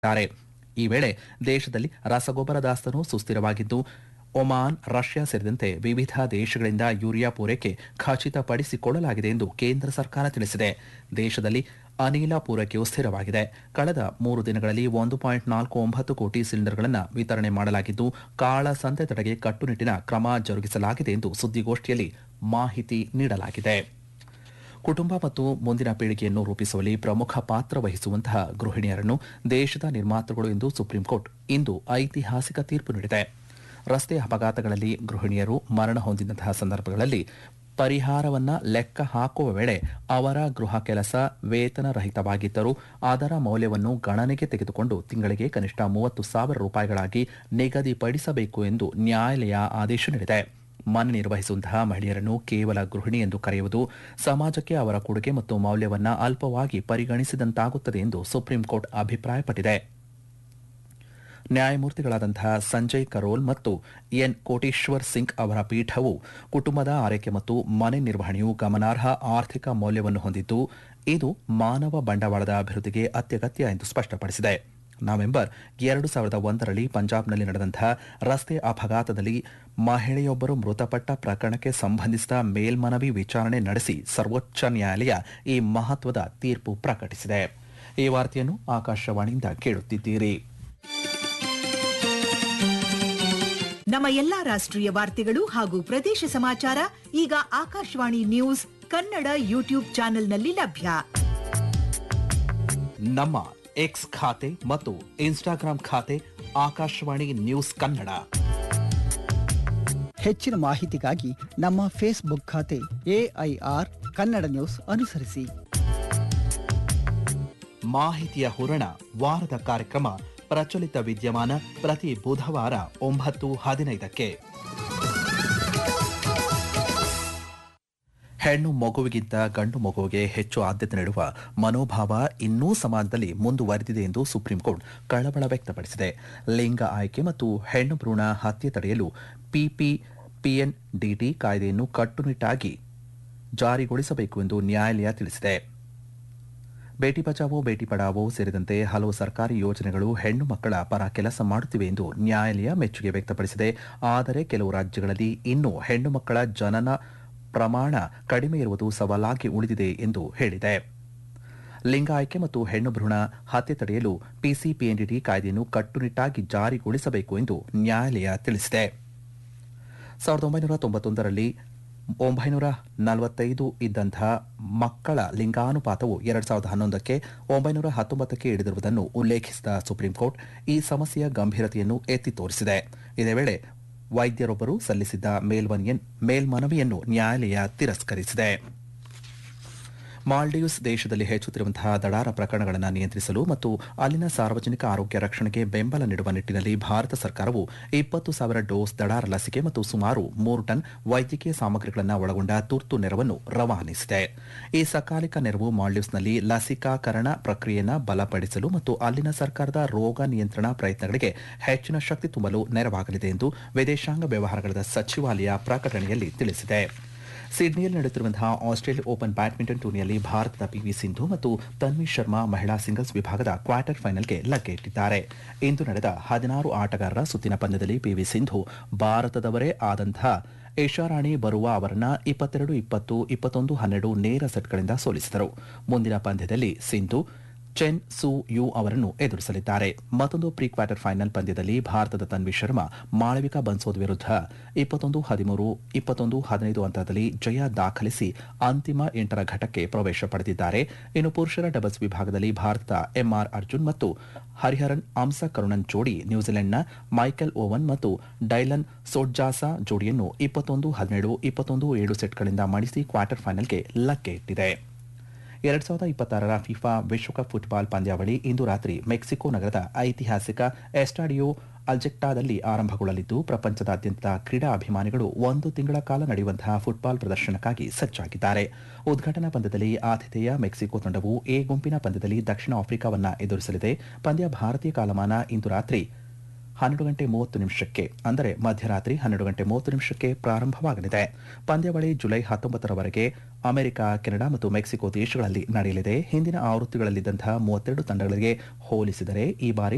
ದ್ದಾರೆ ಈ ವೇಳೆ ದೇಶದಲ್ಲಿ ರಸಗೊಬ್ಬರ ದಾಸ್ತನು ಸುಸ್ಥಿರವಾಗಿದ್ದು ಒಮಾನ್ ರಷ್ಯಾ ಸೇರಿದಂತೆ ವಿವಿಧ ದೇಶಗಳಿಂದ ಯೂರಿಯಾ ಪೂರೈಕೆ ಖಚಿತಪಡಿಸಿಕೊಳ್ಳಲಾಗಿದೆ ಎಂದು ಕೇಂದ್ರ ಸರ್ಕಾರ ತಿಳಿಸಿದೆ ದೇಶದಲ್ಲಿ ಅನಿಲ ಪೂರೈಕೆಯು ಸ್ಥಿರವಾಗಿದೆ ಕಳೆದ ಮೂರು ದಿನಗಳಲ್ಲಿ ಒಂದು ಪಾಯಿಂಟ್ ನಾಲ್ಕು ಒಂಬತ್ತು ಕೋಟಿ ಸಿಲಿಂಡರ್ಗಳನ್ನು ವಿತರಣೆ ಮಾಡಲಾಗಿದ್ದು ಕಾಳಸಂತೆ ತಡೆಗೆ ಕಟ್ಟುನಿಟ್ಟಿನ ಕ್ರಮ ಜರುಗಿಸಲಾಗಿದೆ ಎಂದು ಸುದ್ದಿಗೋಷ್ಠಿಯಲ್ಲಿ ಮಾಹಿತಿ ನೀಡಲಾಗಿದೆ ಕುಟುಂಬ ಮತ್ತು ಮುಂದಿನ ಪೀಳಿಗೆಯನ್ನು ರೂಪಿಸುವಲ್ಲಿ ಪ್ರಮುಖ ಪಾತ್ರ ವಹಿಸುವಂತಹ ಗೃಹಿಣಿಯರನ್ನು ದೇಶದ ನಿರ್ಮಾತೃಗಳು ಎಂದು ಸುಪ್ರೀಂ ಕೋರ್ಟ್ ಇಂದು ಐತಿಹಾಸಿಕ ತೀರ್ಪು ನೀಡಿದೆ ರಸ್ತೆ ಅಪಘಾತಗಳಲ್ಲಿ ಗೃಹಿಣಿಯರು ಮರಣ ಹೊಂದಿದಂತಹ ಸಂದರ್ಭಗಳಲ್ಲಿ ಪರಿಹಾರವನ್ನ ಲೆಕ್ಕ ಹಾಕುವ ವೇಳೆ ಅವರ ಗೃಹ ಕೆಲಸ ವೇತನ ರಹಿತವಾಗಿದ್ದರೂ ಅದರ ಮೌಲ್ಯವನ್ನು ಗಣನೆಗೆ ತೆಗೆದುಕೊಂಡು ತಿಂಗಳಿಗೆ ಕನಿಷ್ಠ ಮೂವತ್ತು ಸಾವಿರ ರೂಪಾಯಿಗಳಾಗಿ ನಿಗದಿಪಡಿಸಬೇಕು ಎಂದು ನ್ಯಾಯಾಲಯ ಆದೇಶ ನೀಡಿದೆ ಮನೆ ನಿರ್ವಹಿಸುವಂತಹ ಮಹಿಳೆಯರನ್ನು ಕೇವಲ ಗೃಹಿಣಿ ಎಂದು ಕರೆಯುವುದು ಸಮಾಜಕ್ಕೆ ಅವರ ಕೊಡುಗೆ ಮತ್ತು ಮೌಲ್ಯವನ್ನ ಅಲ್ಪವಾಗಿ ಪರಿಗಣಿಸಿದಂತಾಗುತ್ತದೆ ಎಂದು ಸುಪ್ರೀಂ ಕೋರ್ಟ್ ಅಭಿಪ್ರಾಯಪಟ್ಟಿದೆ ನ್ಯಾಯಮೂರ್ತಿಗಳಾದಂತಹ ಸಂಜಯ್ ಕರೋಲ್ ಮತ್ತು ಎನ್ ಕೋಟೇಶ್ವರ್ ಸಿಂಗ್ ಅವರ ಪೀಠವು ಕುಟುಂಬದ ಆರೈಕೆ ಮತ್ತು ಮನೆ ನಿರ್ವಹಣೆಯು ಗಮನಾರ್ಹ ಆರ್ಥಿಕ ಮೌಲ್ಯವನ್ನು ಹೊಂದಿದ್ದು ಇದು ಮಾನವ ಬಂಡವಾಳದ ಅಭಿವೃದ್ಧಿಗೆ ಅತ್ಯಗತ್ಯ ಎಂದು ಸ್ಪಷ್ಟಪಡಿಸಿದೆ ನವೆಂಬರ್ ಎರಡು ಸಾವಿರದ ಒಂದರಲ್ಲಿ ಪಂಜಾಬ್ನಲ್ಲಿ ನಡೆದಂತಹ ರಸ್ತೆ ಅಪಘಾತದಲ್ಲಿ ಮಹಿಳೆಯೊಬ್ಬರು ಮೃತಪಟ್ಟ ಪ್ರಕರಣಕ್ಕೆ ಸಂಬಂಧಿಸಿದ ಮೇಲ್ಮನವಿ ವಿಚಾರಣೆ ನಡೆಸಿ ಸರ್ವೋಚ್ಚ ನ್ಯಾಯಾಲಯ ಈ ಮಹತ್ವದ ತೀರ್ಪು ಪ್ರಕಟಿಸಿದೆ ಈ ವಾರ್ತೆಯನ್ನು ಆಕಾಶವಾಣಿಯಿಂದ ಕೇಳುತ್ತಿದ್ದೀರಿ ನಮ್ಮ ಎಲ್ಲಾ ರಾಷ್ಟ್ರೀಯ ವಾರ್ತೆಗಳು ಹಾಗೂ ಪ್ರದೇಶ ಸಮಾಚಾರ ಈಗ ಆಕಾಶವಾಣಿ ನ್ಯೂಸ್ ಕನ್ನಡ ಯೂಟ್ಯೂಬ್ ಚಾನೆಲ್ನಲ್ಲಿ ಲಭ್ಯ ನಮ್ಮ ಎಕ್ಸ್ ಖಾತೆ ಮತ್ತು ಇನ್ಸ್ಟಾಗ್ರಾಂ ಖಾತೆ ಆಕಾಶವಾಣಿ ನ್ಯೂಸ್ ಕನ್ನಡ ಹೆಚ್ಚಿನ ಮಾಹಿತಿಗಾಗಿ ನಮ್ಮ ಫೇಸ್ಬುಕ್ ಖಾತೆ ಎಐಆರ್ ಕನ್ನಡ ನ್ಯೂಸ್ ಅನುಸರಿಸಿ ಮಾಹಿತಿಯ ಹೂರಣ ವಾರದ ಕಾರ್ಯಕ್ರಮ ಪ್ರಚಲಿತ ವಿದ್ಯಮಾನ ಪ್ರತಿ ಬುಧವಾರ ಒಂಬತ್ತು ಹದಿನೈದಕ್ಕೆ ಹೆಣ್ಣು ಮಗುವಿಗಿಂತ ಗಂಡು ಮಗುವಿಗೆ ಹೆಚ್ಚು ಆದ್ಯತೆ ನೀಡುವ ಮನೋಭಾವ ಇನ್ನೂ ಸಮಾಜದಲ್ಲಿ ಮುಂದುವರೆದಿದೆ ಎಂದು ಸುಪ್ರೀಂ ಕೋರ್ಟ್ ಕಳವಳ ವ್ಯಕ್ತಪಡಿಸಿದೆ ಲಿಂಗ ಆಯ್ಕೆ ಮತ್ತು ಹೆಣ್ಣು ಭ್ರೂಣ ಹತ್ಯೆ ತಡೆಯಲು ಪಿಪಿ ಪಿಎನ್ಡಿಟಿ ಕಾಯ್ದೆಯನ್ನು ಕಟ್ಟುನಿಟ್ಟಾಗಿ ಜಾರಿಗೊಳಿಸಬೇಕು ಎಂದು ನ್ಯಾಯಾಲಯ ತಿಳಿಸಿದೆ ಬೇಟಿ ಬಚಾವೋ ಬೇಟಿ ಪಡಾವೋ ಸೇರಿದಂತೆ ಹಲವು ಸರ್ಕಾರಿ ಯೋಜನೆಗಳು ಹೆಣ್ಣು ಮಕ್ಕಳ ಪರ ಕೆಲಸ ಮಾಡುತ್ತಿವೆ ಎಂದು ನ್ಯಾಯಾಲಯ ಮೆಚ್ಚುಗೆ ವ್ಯಕ್ತಪಡಿಸಿದೆ ಆದರೆ ಕೆಲವು ರಾಜ್ಯಗಳಲ್ಲಿ ಇನ್ನೂ ಹೆಣ್ಣು ಮಕ್ಕಳ ಜನನ ಪ್ರಮಾಣ ಕಡಿಮೆ ಇರುವುದು ಸವಾಲಾಗಿ ಉಳಿದಿದೆ ಎಂದು ಹೇಳಿದೆ ಲಿಂಗ ಆಯ್ಕೆ ಮತ್ತು ಹೆಣ್ಣು ಭ್ರೂಣ ಹತ್ಯೆ ತಡೆಯಲು ಪಿಸಿಪಿಎನ್ಡಿಟಿ ಕಾಯ್ದೆಯನ್ನು ಕಟ್ಟುನಿಟ್ಟಾಗಿ ಜಾರಿಗೊಳಿಸಬೇಕು ಎಂದು ನ್ಯಾಯಾಲಯ ತಿಳಿಸಿದೆ ಸಾವಿರದ ಒಂಬೈನೂರ ತೊಂಬತ್ತೊಂದರಲ್ಲಿ ಒಂಬೈನೂರ ನಲವತ್ತೈದು ಇದ್ದಂತಹ ಮಕ್ಕಳ ಲಿಂಗಾನುಪಾತವು ಎರಡ್ ಸಾವಿರದ ಹನ್ನೊಂದಕ್ಕೆ ಒಂಬೈನೂರ ಹತ್ತೊಂಬತ್ತಕ್ಕೆ ಇಳಿದಿರುವುದನ್ನು ಉಲ್ಲೇಖಿಸಿದ ಸುಪ್ರೀಂ ಕೋರ್ಟ್ ಈ ಸಮಸ್ಯೆಯ ಗಂಭೀರತೆಯನ್ನು ಎತ್ತಿ ತೋರಿಸಿದೆ ಇದೇ ವೇಳೆ ವೈದ್ಯರೊಬ್ಬರು ಸಲ್ಲಿಸಿದ್ದ ಮೇಲ್ಮನಿಯನ್ ಮೇಲ್ಮನವಿಯನ್ನು ನ್ಯಾಯಾಲಯ ತಿರಸ್ಕರಿಸಿದೆ ಮಾಲ್ಡೀವ್ಸ್ ದೇಶದಲ್ಲಿ ಹೆಚ್ಚುತ್ತಿರುವಂತಹ ದಡಾರ ಪ್ರಕರಣಗಳನ್ನು ನಿಯಂತ್ರಿಸಲು ಮತ್ತು ಅಲ್ಲಿನ ಸಾರ್ವಜನಿಕ ಆರೋಗ್ಯ ರಕ್ಷಣೆಗೆ ಬೆಂಬಲ ನೀಡುವ ನಿಟ್ಟಿನಲ್ಲಿ ಭಾರತ ಸರ್ಕಾರವು ಇಪ್ಪತ್ತು ಸಾವಿರ ಡೋಸ್ ದಡಾರ ಲಸಿಕೆ ಮತ್ತು ಸುಮಾರು ಮೂರು ಟನ್ ವೈದ್ಯಕೀಯ ಸಾಮಗ್ರಿಗಳನ್ನು ಒಳಗೊಂಡ ತುರ್ತು ನೆರವನ್ನು ರವಾನಿಸಿದೆ ಈ ಸಕಾಲಿಕ ನೆರವು ಮಾಲ್ಡೀವ್ಸ್ನಲ್ಲಿ ಲಸಿಕಾಕರಣ ಪ್ರಕ್ರಿಯೆಯನ್ನು ಬಲಪಡಿಸಲು ಮತ್ತು ಅಲ್ಲಿನ ಸರ್ಕಾರದ ರೋಗ ನಿಯಂತ್ರಣ ಪ್ರಯತ್ನಗಳಿಗೆ ಹೆಚ್ಚಿನ ಶಕ್ತಿ ತುಂಬಲು ನೆರವಾಗಲಿದೆ ಎಂದು ವಿದೇಶಾಂಗ ವ್ಯವಹಾರಗಳ ಸಚಿವಾಲಯ ಪ್ರಕಟಣೆಯಲ್ಲಿ ತಿಳಿಸಿದೆ ಸಿಡ್ನಿಯಲ್ಲಿ ನಡೆಯುತ್ತಿರುವಂತಹ ಆಸ್ಟ್ರೇಲಿಯಾ ಓಪನ್ ಬ್ಯಾಡ್ಮಿಂಟನ್ ಟೂರ್ನಿಯಲ್ಲಿ ಭಾರತದ ಪಿವಿ ಸಿಂಧು ಮತ್ತು ತನ್ವಿ ಶರ್ಮಾ ಮಹಿಳಾ ಸಿಂಗಲ್ಸ್ ವಿಭಾಗದ ಕ್ವಾರ್ಟರ್ ಫೈನಲ್ಗೆ ಲಗ್ಗೆ ಇಟ್ಟಿದ್ದಾರೆ ಇಂದು ನಡೆದ ಹದಿನಾರು ಆಟಗಾರರ ಸುತ್ತಿನ ಪಂದ್ಯದಲ್ಲಿ ಪಿವಿ ಸಿಂಧು ಭಾರತದವರೇ ಆದಂತಹ ಏಷಾರಾಣಿ ಬರುವ ಅವರನ್ನ ಇಪ್ಪತ್ತೆರಡು ಇಪ್ಪತ್ತು ಇಪ್ಪತ್ತೊಂದು ಹನ್ನೆರಡು ನೇರ ಸೆಟ್ಗಳಿಂದ ಸೋಲಿಸಿದರು ಮುಂದಿನ ಪಂದ್ಯದಲ್ಲಿ ಸಿಂಧು ಚೆನ್ ಸು ಯು ಅವರನ್ನು ಎದುರಿಸಲಿದ್ದಾರೆ ಮತ್ತೊಂದು ಪ್ರೀ ಕ್ವಾರ್ಟರ್ ಫೈನಲ್ ಪಂದ್ಯದಲ್ಲಿ ಭಾರತದ ತನ್ವಿ ಶರ್ಮಾ ಮಾಳವಿಕಾ ಬನ್ಸೋದ್ ವಿರುದ್ಧ ಇಪ್ಪತ್ತೊಂದು ಹದಿಮೂರು ಇಪ್ಪತ್ತೊಂದು ಹದಿನೈದು ಅಂತರದಲ್ಲಿ ಜಯ ದಾಖಲಿಸಿ ಅಂತಿಮ ಎಂಟರ ಘಟ್ಟಕ್ಕೆ ಪ್ರವೇಶ ಪಡೆದಿದ್ದಾರೆ ಇನ್ನು ಪುರುಷರ ಡಬಲ್ಸ್ ವಿಭಾಗದಲ್ಲಿ ಭಾರತದ ಎಂಆರ್ ಅರ್ಜುನ್ ಮತ್ತು ಹರಿಹರನ್ ಅಂಸ ಕರುಣನ್ ಜೋಡಿ ನ್ಯೂಜಿಲೆಂಡ್ನ ಮೈಕೆಲ್ ಓವನ್ ಮತ್ತು ಡೈಲನ್ ಸೋಡ್ಜಾಸಾ ಜೋಡಿಯನ್ನು ಇಪ್ಪತ್ತೊಂದು ಹದಿನೇಳು ಇಪ್ಪತ್ತೊಂದು ಏಳು ಸೆಟ್ಗಳಿಂದ ಮಣಿಸಿ ಕ್ವಾರ್ಟರ್ ಫೈನಲ್ಗೆ ಲಗ್ಗೆ ಇಟ್ಟಿದೆ ಎರಡ್ ಸಾವಿರದ ಇಪ್ಪತ್ತಾರರ ಫಿಫಾ ವಿಶ್ವಕಪ್ ಫುಟ್ಬಾಲ್ ಪಂದ್ಯಾವಳಿ ಇಂದು ರಾತ್ರಿ ಮೆಕ್ಸಿಕೋ ನಗರದ ಐತಿಹಾಸಿಕ ಎಸ್ಟಾಡಿಯೋ ಅಲ್ಜೆಕ್ಟಾದಲ್ಲಿ ಆರಂಭಗೊಳ್ಳಲಿದ್ದು ಪ್ರಪಂಚದಾದ್ಯಂತ ಕ್ರೀಡಾ ಅಭಿಮಾನಿಗಳು ಒಂದು ತಿಂಗಳ ಕಾಲ ನಡೆಯುವಂತಹ ಫುಟ್ಬಾಲ್ ಪ್ರದರ್ಶನಕ್ಕಾಗಿ ಸಜ್ಜಾಗಿದ್ದಾರೆ ಉದ್ಘಾಟನಾ ಪಂದ್ಯದಲ್ಲಿ ಆತಿಥೇಯ ಮೆಕ್ಸಿಕೋ ತಂಡವು ಎ ಗುಂಪಿನ ಪಂದ್ಯದಲ್ಲಿ ದಕ್ಷಿಣ ಆಫ್ರಿಕಾವನ್ನ ಎದುರಿಸಲಿದೆ ಪಂದ್ಯ ಭಾರತೀಯ ಕಾಲಮಾನ ಇಂದು ರಾತ್ರಿ ಹನ್ನೆರಡು ಗಂಟೆ ಮೂವತ್ತು ನಿಮಿಷಕ್ಕೆ ಅಂದರೆ ಮಧ್ಯರಾತ್ರಿ ಹನ್ನೆರಡು ಗಂಟೆ ಮೂವತ್ತು ನಿಮಿಷಕ್ಕೆ ಪ್ರಾರಂಭವಾಗಲಿದೆ ಪಂದ್ಯಾವಳಿ ಜುಲೈ ಹತ್ತೊಂಬತ್ತರವರೆಗೆ ಅಮೆರಿಕ ಕೆನಡಾ ಮತ್ತು ಮೆಕ್ಸಿಕೋ ದೇಶಗಳಲ್ಲಿ ನಡೆಯಲಿದೆ ಹಿಂದಿನ ಆವೃತ್ತಿಗಳಲ್ಲಿದ್ದಂತಹ ಮೂವತ್ತೆರಡು ತಂಡಗಳಿಗೆ ಹೋಲಿಸಿದರೆ ಈ ಬಾರಿ